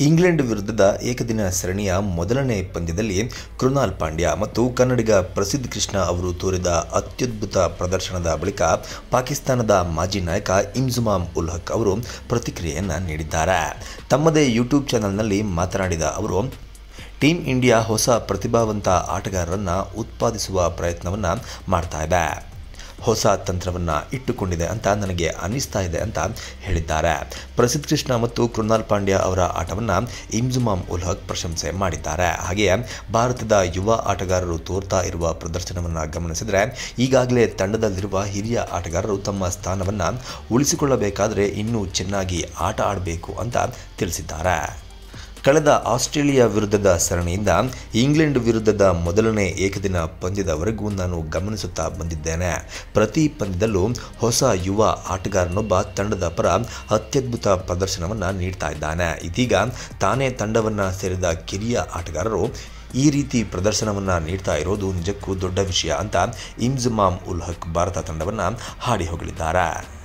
England ವಿರುದ್ಧದ ಏಕದಿನ ಸರಣಿಯ ಮೊದಲನೇ ಪಂದ್ಯದಲ್ಲಿ ಕೃಣಾಲ್ ಪಾಂಡ್ಯ ಮತ್ತು ಕನ್ನಡಿಗ ಪ್ರಸಿದ್ಧ ಕೃಷ್ಣ ಅವರು ತೋರಿದ ಅತ್ಯದ್ಭುತ ಪ್ರದರ್ಶನದ ಬಳಿಕ ಪಾಕಿಸ್ತಾನದ ಮಾಜಿ ನಾಯಕ ಇಮ್ಜುಮಾಮ್ ಉಲ್ ಹಕ್ ಅವರು ಪ್ರತಿಕ್ರಿಯೆಯನ್ನು ನೀಡಿದ್ದಾರೆ ತಮ್ಮದೇ ಯೂಟ್ಯೂಬ್ ಚಾನೆಲ್ನಲ್ಲಿ ಮಾತನಾಡಿದ ಅವರು ಟೀಮ್ ಇಂಡಿಯಾ ಹೊಸ ಪ್ರತಿಭಾವಂತ ಆಟಗಾರರನ್ನು ಉತ್ಪಾದಿಸುವ ಪ್ರಯತ್ನವನ್ನು ಮಾಡ್ತಾ ಇದೆ ಹೊಸ ತಂತ್ರವನ್ನು ಇಟ್ಟುಕೊಂಡಿದೆ ಅಂತ ನನಗೆ ಅನ್ನಿಸ್ತಾ ಇದೆ ಅಂತ ಹೇಳಿದ್ದಾರೆ ಪ್ರಸಿದ್ಧ ಕೃಷ್ಣ ಮತ್ತು ಕೃಣಾಲ್ ಪಾಂಡ್ಯ ಅವರ ಆಟವನ್ನು ಇಮ್ಜುಮಾಮ್ ಉಲ್ ಹಕ್ ಪ್ರಶಂಸೆ ಮಾಡಿದ್ದಾರೆ ಹಾಗೆಯೇ ಭಾರತದ ಯುವ ಆಟಗಾರರು ತೋರ್ತಾ ಇರುವ ಪ್ರದರ್ಶನವನ್ನು ಗಮನಿಸಿದರೆ ಈಗಾಗಲೇ ತಂಡದಲ್ಲಿರುವ ಹಿರಿಯ ಆಟಗಾರರು ತಮ್ಮ ಸ್ಥಾನವನ್ನು ಉಳಿಸಿಕೊಳ್ಳಬೇಕಾದರೆ ಇನ್ನೂ ಚೆನ್ನಾಗಿ ಆಟ ಆಡಬೇಕು ಅಂತ ತಿಳಿಸಿದ್ದಾರೆ ಕಳೆದ ಆಸ್ಟ್ರೇಲಿಯಾ ವಿರುದ್ಧದ ಸರಣಿಯಿಂದ ಇಂಗ್ಲೆಂಡ್ ವಿರುದ್ಧದ ಮೊದಲನೇ ಏಕದಿನ ಪಂದ್ಯದವರೆಗೂ ನಾನು ಗಮನಿಸುತ್ತಾ ಬಂದಿದ್ದೇನೆ ಪ್ರತಿ ಪಂದ್ಯದಲ್ಲೂ ಹೊಸ ಯುವ ಆಟಗಾರನೊಬ್ಬ ತಂಡದ ಪರ ಅತ್ಯದ್ಭುತ ಪ್ರದರ್ಶನವನ್ನು ನೀಡ್ತಾ ಇದ್ದಾನೆ ಇದೀಗ ತಾನೇ ತಂಡವನ್ನು ಸೇರಿದ ಕಿರಿಯ ಆಟಗಾರರು ಈ ರೀತಿ ಪ್ರದರ್ಶನವನ್ನು ನೀಡ್ತಾ ಇರೋದು ನಿಜಕ್ಕೂ ದೊಡ್ಡ ವಿಷಯ ಅಂತ ಇಮ್ಜುಮಾಮ್ ಉಲ್ ಹಕ್ ಭಾರತ ತಂಡವನ್ನು ಹಾಡಿ ಹೋಗಲಿದ್ದಾರೆ